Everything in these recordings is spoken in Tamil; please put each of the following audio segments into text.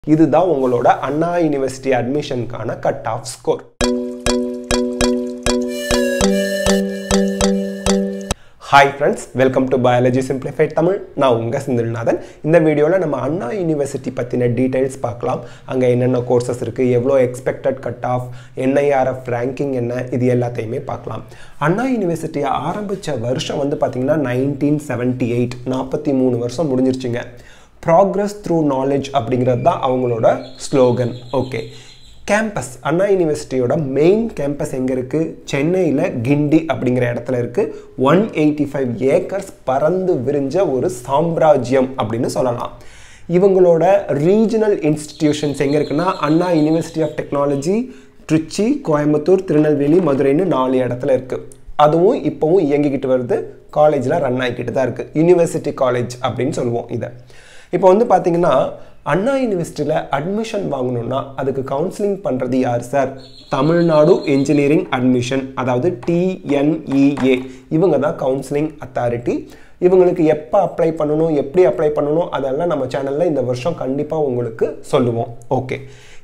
இதுதான் உங்களோட அண்ணா யூனிவர்சிட்டி அட்மிஷனுக்கான cut off score hi friends welcome to biology simplified Tamil நான் உங்கள் செந்தில்நாதன் இந்த வீடியோவில் நம்ம அண்ணா யூனிவர்சிட்டி பற்றின டீட்டெயில்ஸ் பார்க்கலாம் அங்கே என்னென்ன கோர்சஸ் இருக்குது எவ்வளோ expected cut off NIRF ranking என்ன இது எல்லாத்தையுமே பார்க்கலாம் அண்ணா யூனிவர்சிட்டியை ஆரம்பித்த வருஷம் வந்து பார்த்திங்கன்னா நைன்டீன் செவன்ட்டி எயிட் நாற்பத்தி மூணு வருஷம் முடிஞ்சிருச்சுங்க ப்ராக்ரஸ் த்ரூ நாலேஜ் அப்படிங்கிறது தான் அவங்களோட ஸ்லோகன் ஓகே கேம்பஸ் அண்ணா யூனிவர்சிட்டியோட மெயின் கேம்பஸ் எங்கே இருக்குது சென்னையில் கிண்டி அப்படிங்கிற இடத்துல இருக்குது ஒன் எயிட்டி ஃபைவ் ஏக்கர்ஸ் பறந்து விரிஞ்ச ஒரு சாம்ராஜ்யம் அப்படின்னு சொல்லலாம் இவங்களோட ரீஜனல் இன்ஸ்டிடியூஷன்ஸ் எங்கே இருக்குன்னா Anna university of technology Trichy Coimbatore Tirunelveli மதுரைன்னு நாலு இடத்துல இருக்குது அதுவும் இப்போவும் இயங்கிக்கிட்டு வருது காலேஜில் ரன் ஆகிக்கிட்டு தான் இருக்குது யூனிவர்சிட்டி காலேஜ் அப்படின்னு சொல்லுவோம் இதை இப்போ வந்து பார்த்தீங்கன்னா அண்ணா யூனிவர்சிட்டியில் அட்மிஷன் வாங்கணும்னா அதுக்கு கவுன்சிலிங் பண்ணுறது யார் சார் தமிழ்நாடு இன்ஜினியரிங் அட்மிஷன் அதாவது டிஎன்இஏ இவங்க தான் கவுன்சிலிங் அத்தாரிட்டி இவங்களுக்கு எப்போ அப்ளை பண்ணணும் எப்படி அப்ளை பண்ணணும் அதெல்லாம் நம்ம சேனலில் இந்த வருஷம் கண்டிப்பாக உங்களுக்கு சொல்லுவோம் ஓகே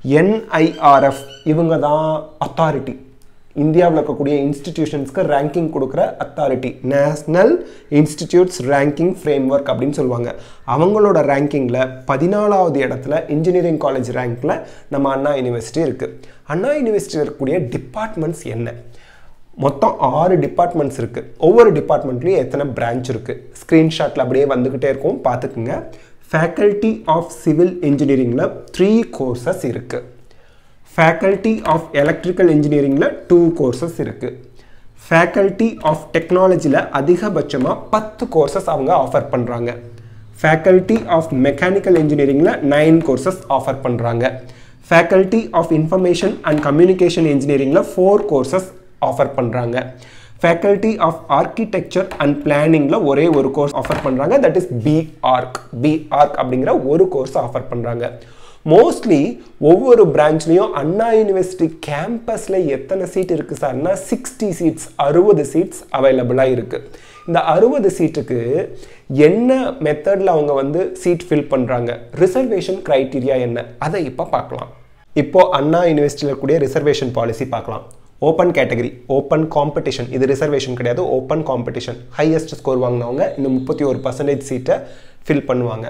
என்ஐஆர்எஃப் இவங்க தான் அத்தாரிட்டி இந்தியாவில் இருக்கக்கூடிய இன்ஸ்டிடியூஷன்ஸ்க்கு ரேங்கிங் கொடுக்குற authority national institutes ranking framework அப்படின்னு சொல்லுவாங்க அவங்களோட ரேங்கிங்கில் பதினாலாவது இடத்துல இன்ஜினியரிங் காலேஜ் ரேங்க்கில் நம்ம அண்ணா யூனிவர்சிட்டி இருக்குது அண்ணா யூனிவர்சிட்டியில் இருக்கக்கூடிய டிபார்ட்மெண்ட்ஸ் என்ன மொத்தம் ஆறு டிபார்ட்மெண்ட்ஸ் இருக்குது ஒவ்வொரு டிபார்ட்மெண்ட்லேயும் எத்தனை பிரான்ச் இருக்குது ஸ்க்ரீன்ஷாட்டில் அப்படியே வந்துக்கிட்டே இருக்கும் பார்த்துக்குங்க ஃபேக்கல்ட்டி ஆஃப் சிவில் இன்ஜினியரிங்கில் த்ரீ கோர்சஸ் இருக்குது ஃபேக்கல்ட்டி ஆஃப் எலக்ட்ரிக்கல் இன்ஜினியரிங்கில் டூ கோர்சஸ் இருக்குது ஃபேக்கல்ட்டி ஆஃப் டெக்னாலஜியில் அதிகபட்சமாக பத்து கோர்சஸ் அவங்க ஆஃபர் பண்ணுறாங்க ஃபேக்கல்ட்டி ஆஃப் மெக்கானிக்கல் இன்ஜினியரிங்கில் நைன் கோர்சஸ் ஆஃபர் பண்ணுறாங்க faculty of information and communication இன்ஜினியரிங்கில் ஃபோர் கோர்சஸ் ஆஃபர் பண்ணுறாங்க ஃபேக்கல்ட்டி ஆஃப் ஆர்கிடெக்சர் அண்ட் பிளானிங்கில் ஒரே ஒரு கோர்ஸ் ஆஃபர் பண்ணுறாங்க தட் இஸ் பிஆர்க் பிஆர்க் அப்படிங்கிற ஒரு கோர்ஸ் ஆஃபர் பண்ணுறாங்க மோஸ்ட்லி ஒவ்வொரு பிரான்ச்லேயும் அண்ணா யூனிவர்சிட்டி கேம்பஸில் எத்தனை சீட் இருக்குது சார்னா சிக்ஸ்டி சீட்ஸ் அறுபது சீட்ஸ் அவைலபிளாக இருக்குது இந்த அறுபது சீட்டுக்கு என்ன மெத்தடில் அவங்க வந்து சீட் ஃபில் பண்ணுறாங்க ரிசர்வேஷன் க்ரைட்டீரியா என்ன அதை இப்போ பார்க்கலாம் இப்போது அண்ணா யூனிவர்சிட்டியில் இருக்கக்கூடிய ரிசர்வேஷன் பாலிசி பார்க்கலாம் ஓப்பன் கேட்டகரி ஓப்பன் காம்படிஷன் இது ரிசர்வேஷன் கிடையாது ஓப்பன் காம்படிஷன் ஹையஸ்ட் ஸ்கோர் வாங்கினவங்க இந்த முப்பத்தி ஒரு பர்சன்டேஜ் சீட்டை ஃபில் பண்ணுவாங்க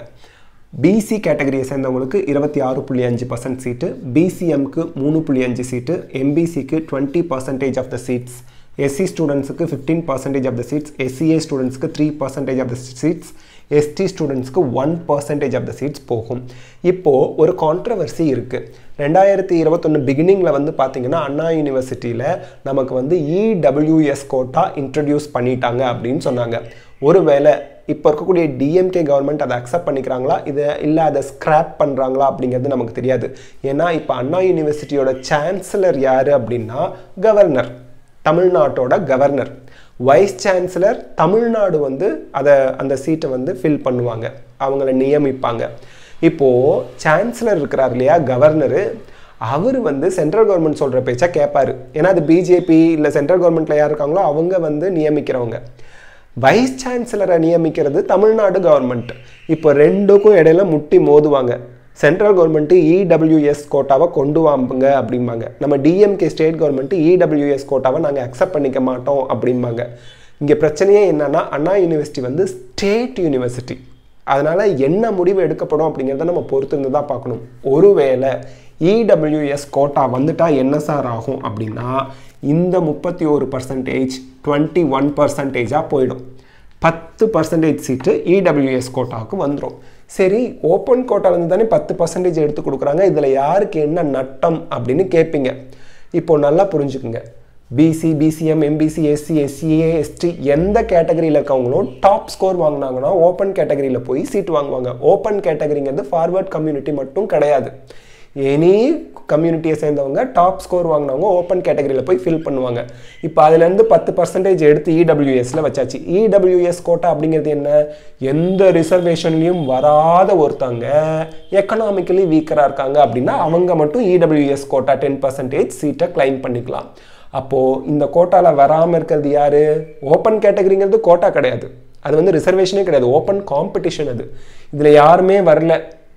பிசி கேட்டகரியை சேர்ந்தவங்களுக்கு இருபத்தி ஆறு புள்ளி அஞ்சு பர்சன்ட் சீட்டு பிசிஎம்க்கு மூணு புள்ளி அஞ்சு சீட்டு எம்பிசிக்கு twenty percentage of the seats SC ஸ்டூடெண்ட்ஸுக்கு fifteen percentage of the seats SCA ஸ்டூடெண்ட்ஸ்க்கு three percentage of the seats ST ஸ்டூடெண்ட்ஸ்க்கு one percentage of the seats போகும் இப்போது ஒரு கான்ட்ரவர்சி இருக்குது ரெண்டாயிரத்தி இருபத்தொன்று பிகினிங்கில் வந்து பார்த்தீங்கன்னா அண்ணா யூனிவர்சிட்டியில் நமக்கு வந்து இடபிள்யூஎஸ் கோட்டா இன்ட்ரடியூஸ் பண்ணிட்டாங்க அப்படின்னு சொன்னாங்க ஒருவேளை இப்போ இருக்கக்கூடிய டிஎம்கே கவர்மெண்ட் அதை அக்செப்ட் பண்ணிக்கிறாங்களா இதை இல்லை அதை ஸ்க்ராப் பண்ணுறாங்களா அப்படிங்கிறது நமக்கு தெரியாது ஏன்னா இப்போ அண்ணா யூனிவர்சிட்டியோட சான்சலர் யார் அப்படின்னா கவர்னர் தமிழ்நாட்டோட கவர்னர் வைஸ் சான்சலர் தமிழ்நாடு வந்து அதை அந்த சீட்டை வந்து ஃபில் பண்ணுவாங்க அவங்கள நியமிப்பாங்க இப்போது சான்சலர் இருக்கிறார் இல்லையா கவர்னரு அவர் வந்து சென்ட்ரல் கவர்மெண்ட் சொல்கிற பேச்சா கேட்பாரு ஏன்னா அது பிஜேபி இல்லை சென்ட்ரல் கவர்மெண்ட்டில் யார் இருக்காங்களோ அவங்க வந்து நியமிக்கிறவங்க வைஸ் சான்சலரை நியமிக்கிறது தமிழ்நாடு கவர்மெண்ட் இப்போ ரெண்டுக்கும் இடையில முட்டி மோதுவாங்க சென்ட்ரல் கவர்மெண்ட்டு இடபிள்யூஎஸ் கோட்டாவை கொண்டு வாங்க அப்படிம்பாங்க நம்ம டிஎம்கே ஸ்டேட் கவர்மெண்ட்டு இடபிள்யூஎஸ் கோட்டாவை நாங்கள் அக்செப்ட் பண்ணிக்க மாட்டோம் அப்படிம்பாங்க இங்கே பிரச்சனையே என்னன்னா அண்ணா யூனிவர்சிட்டி வந்து ஸ்டேட் யூனிவர்சிட்டி அதனால் என்ன முடிவு எடுக்கப்படும் அப்படிங்கிறத நம்ம பொறுத்திருந்து தான் பார்க்கணும் ஒருவேளை இடபிள்யூஎஸ் கோட்டா வந்துட்டா என்ன சார் ஆகும் அப்படின்னா இந்த முப்பத்தி ஒரு பர்சன்டேஜ் டுவெண்ட்டி ஒன் பர்சன்டேஜாக போயிடும் பத்து பர்சன்டேஜ் சீட்டு இடபிள்யூஎஸ் கோட்டாவுக்கு வந்துடும் சரி ஓப்பன் கோட்டாலேருந்து தானே பத்து பர்சன்டேஜ் எடுத்து கொடுக்குறாங்க இதில் யாருக்கு என்ன நட்டம் அப்படின்னு கேட்பீங்க இப்போது நல்லா புரிஞ்சுக்குங்க BC BCM MBC SC SCA ST எந்த கேட்டகரியில் இருக்கவங்களும் டாப் ஸ்கோர் வாங்கினாங்கன்னா ஓப்பன் கேட்டகரியில் போய் சீட் வாங்குவாங்க ஓப்பன் கேட்டகரிங்கிறது ஃபார்வர்ட் கம்யூனிட்டி மட்டும் கிடையாது எனி கம்யூனிட்டியை சேர்ந்தவங்க டாப் ஸ்கோர் வாங்கினவங்க ஓப்பன் கேட்டகரியில் போய் ஃபில் பண்ணுவாங்க இப்போ அதுலேருந்து பத்து பர்சன்டேஜ் எடுத்து இடபிள்யூஎஸில் வச்சாச்சு இடபிள்யூஎஸ் கோட்டா அப்படிங்கிறது என்ன எந்த ரிசர்வேஷன்லையும் வராத ஒருத்தவங்க எக்கனாமிக்கலி வீக்கராக இருக்காங்க அப்படின்னா அவங்க மட்டும் இடபிள்யூஎஸ் கோட்டா டென் பர்சன்டேஜ் சீட்டை கிளைம் பண்ணிக்கலாம் அப்போது இந்த கோட்டாவில் வராமல் இருக்கிறது யார் ஓப்பன் கேட்டகரிங்கிறது கோட்டா கிடையாது அது வந்து ரிசர்வேஷனே கிடையாது ஓப்பன் காம்படிஷன் அது இதில் யாருமே வரல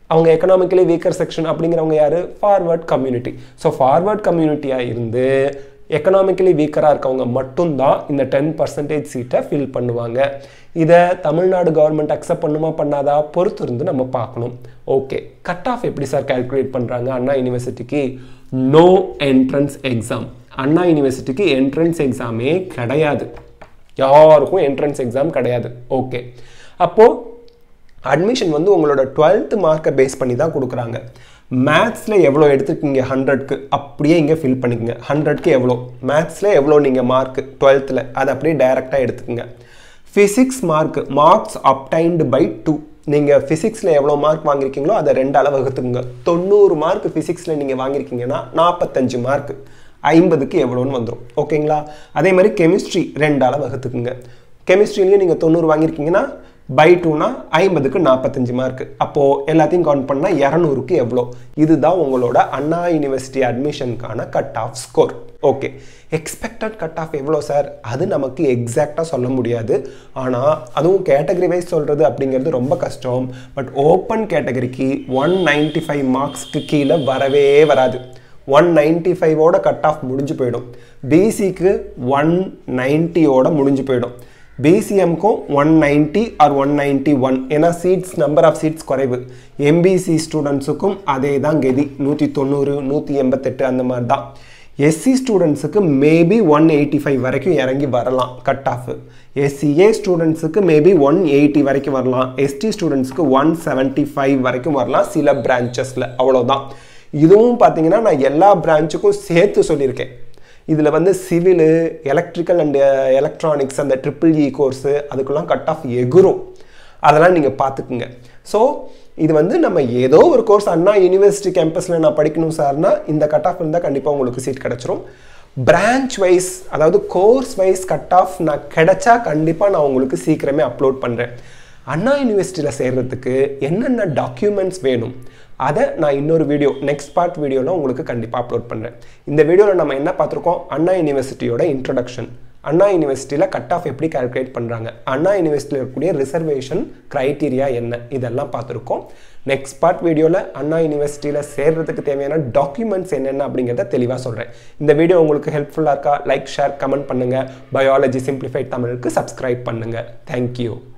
அவங்க எக்கனாமிக்கலி வீக்கர் செக்ஷன் அப்படிங்கிறவங்க யார் ஃபார்வர்ட் கம்யூனிட்டி ஸோ ஃபார்வர்ட் கம்யூனிட்டியாக இருந்து எக்கனாமிக்கலி வீக்கராக இருக்கவங்க மட்டும்தான் இந்த டென் பர்சன்டேஜ் சீட்டை ஃபில் பண்ணுவாங்க இதை தமிழ்நாடு கவர்மெண்ட் அக்செப்ட் பண்ணுமா பண்ணாதா பொறுத்து இருந்து நம்ம பார்க்கணும் ஓகே கட் ஆஃப் எப்படி சார் கால்குலேட் பண்ணுறாங்க அண்ணா யூனிவர்சிட்டிக்கு நோ என்ட்ரன்ஸ் எக்ஸாம் அண்ணா யூனிவர்சிட்டிக்கு என்ட்ரன்ஸ் எக்ஸாமே கிடையாது யாருக்கும் என்ட்ரன்ஸ் எக்ஸாம் கிடையாது ஓகே அப்போது அட்மிஷன் வந்து உங்களோட டுவெல்த்து மார்க்கை பேஸ் பண்ணி தான் கொடுக்குறாங்க மேத்ஸில் எவ்வளோ எடுத்துருக்கீங்க ஹண்ட்ரட்க்கு அப்படியே இங்கே ஃபில் பண்ணிக்கோங்க ஹண்ட்ரட்க்கு எவ்வளோ மேத்ஸில் எவ்வளோ நீங்கள் மார்க்கு டுவெல்த்தில் அதை அப்படியே டைரெக்டாக எடுத்துக்கோங்க physics mark marks obtained by two நீங்கள் ஃபிசிக்ஸில் எவ்வளோ மார்க் வாங்கியிருக்கீங்களோ அதை ரெண்டு அளவு வகுத்துக்குங்க தொண்ணூறு மார்க் ஃபிசிக்ஸில் நீங்கள் வாங்கியிருக்கீங்கன்னா நாற்பத்தஞ்சு மார்க் ஐம்பதுக்கு எவ்வளோன்னு வந்துடும் ஓகேங்களா அதே மாதிரி கெமிஸ்ட்ரி ரெண்டு அளவு வகுத்துக்குங்க கெமிஸ்ட்ரிலையும் நீங்கள் தொண்ணூறு வாங்கியிருக்கீங்கன்னா பை டூனா ஐம்பதுக்கு நாற்பத்தஞ்சு மார்க் அப்போது எல்லாத்தையும் கவுண்ட் பண்ணால் இரநூறுக்கு எவ்வளோ இதுதான் உங்களோட அண்ணா யூனிவர்சிட்டி அட்மிஷனுக்கான cut off score okay expected cut off எவ்வளோ சார் அது நமக்கு எக்ஸாக்டாக சொல்ல முடியாது ஆனால் அதுவும் கேட்டகரி வைஸ் சொல்கிறது அப்படிங்கிறது ரொம்ப கஷ்டம் பட் ஓப்பன் கேட்டகரிக்கு ஒன் நைன்டி ஃபைவ் மார்க்ஸ்க்கு கீழே வரவே வராது ஒன் நைன்டி ஃபைவோட கட் ஆஃப் முடிஞ்சு போயிடும் பிசிக்கு ஒன் நைன்ட்டியோட முடிஞ்சு போயிடும் பிசிஎம்க்கும் one ninety or one ninety one ஏன்னா சீட்ஸ் நம்பர் ஆஃப் சீட்ஸ் குறைவு எம்பிசி ஸ்டூடெண்ட்ஸுக்கும் அதே தான் கெதி நூற்றி தொண்ணூறு நூற்றி எண்பத்தெட்டு அந்த மாதிரி தான் எஸ்சி ஸ்டூடெண்ட்ஸுக்கு மேபி ஒன் எயிட்டி ஃபைவ் வரைக்கும் இறங்கி வரலாம் கட் ஆஃப் எஸ்சிஏ ஸ்டூடெண்ட்ஸுக்கு மேபி ஒன் எயிட்டி வரைக்கும் வரலாம் எஸ்டி ஸ்டூடெண்ட்ஸுக்கு ஒன் செவன்ட்டி ஃபைவ் வரைக்கும் வரலாம் சில பிரான்ச்சஸில் அவ்வளோதான் இதுவும் பார்த்தீங்கன்னா நான் எல்லா பிரான்ச்சுக்கும் சேர்த்து சொல்லியிருக்கேன் இதில் வந்து சிவிலு எலக்ட்ரிக்கல் அண்ட் எலக்ட்ரானிக்ஸ் அந்த ட்ரிபிள் இ கோர்ஸு அதுக்கெல்லாம் கட் ஆஃப் எகுரும் அதெல்லாம் நீங்கள் பார்த்துக்குங்க ஸோ இது வந்து நம்ம ஏதோ ஒரு கோர்ஸ் அண்ணா யூனிவர்சிட்டி கேம்பஸில் நான் படிக்கணும் சார்னா இந்த கட் ஆஃப் இருந்தால் கண்டிப்பாக உங்களுக்கு சீட் கிடச்சிரும் பிரான்ச் வைஸ் அதாவது கோர்ஸ் வைஸ் கட் ஆஃப் நான் கிடைச்சா கண்டிப்பாக நான் உங்களுக்கு சீக்கிரமே அப்லோட் பண்ணுறேன் அண்ணா யூனிவர்சிட்டியில் சேர்கிறதுக்கு என்னென்ன டாக்குமெண்ட்ஸ் வேணும் அதை நான் இன்னொரு வீடியோ நெக்ஸ்ட் பார்ட் வீடியோவில் உங்களுக்கு கண்டிப்பாக அப்லோட் பண்ணுறேன் இந்த வீடியோவில் நம்ம என்ன பார்த்துருக்கோம் அண்ணா யூனிவர்சிட்டியோட இன்ட்ரடக்ஷன் அண்ணா யூனிவர்சிட்டியில் கட் ஆஃப் எப்படி கால்குலேட் பண்ணுறாங்க அண்ணா யூனிவர்சிட்டியில் இருக்கக்கூடிய ரிசர்வேஷன் க்ரைட்டீரியா என்ன இதெல்லாம் பார்த்துருக்கோம் நெக்ஸ்ட் பார்ட் வீடியோவில் அண்ணா யூனிவர்சிட்டியில் சேர்றதுக்கு தேவையான டாக்குமெண்ட்ஸ் என்னென்ன அப்படிங்கிறத தெளிவாக சொல்கிறேன் இந்த வீடியோ உங்களுக்கு ஹெல்ப்ஃபுல்லாக இருக்கா லைக் ஷேர் கமெண்ட் பண்ணுங்கள் பயாலஜி சிம்பிளிஃபைட் தமிழுக்கு சப்ஸ்கிரைப் பண்ணுங்கள் தேங்க்யூ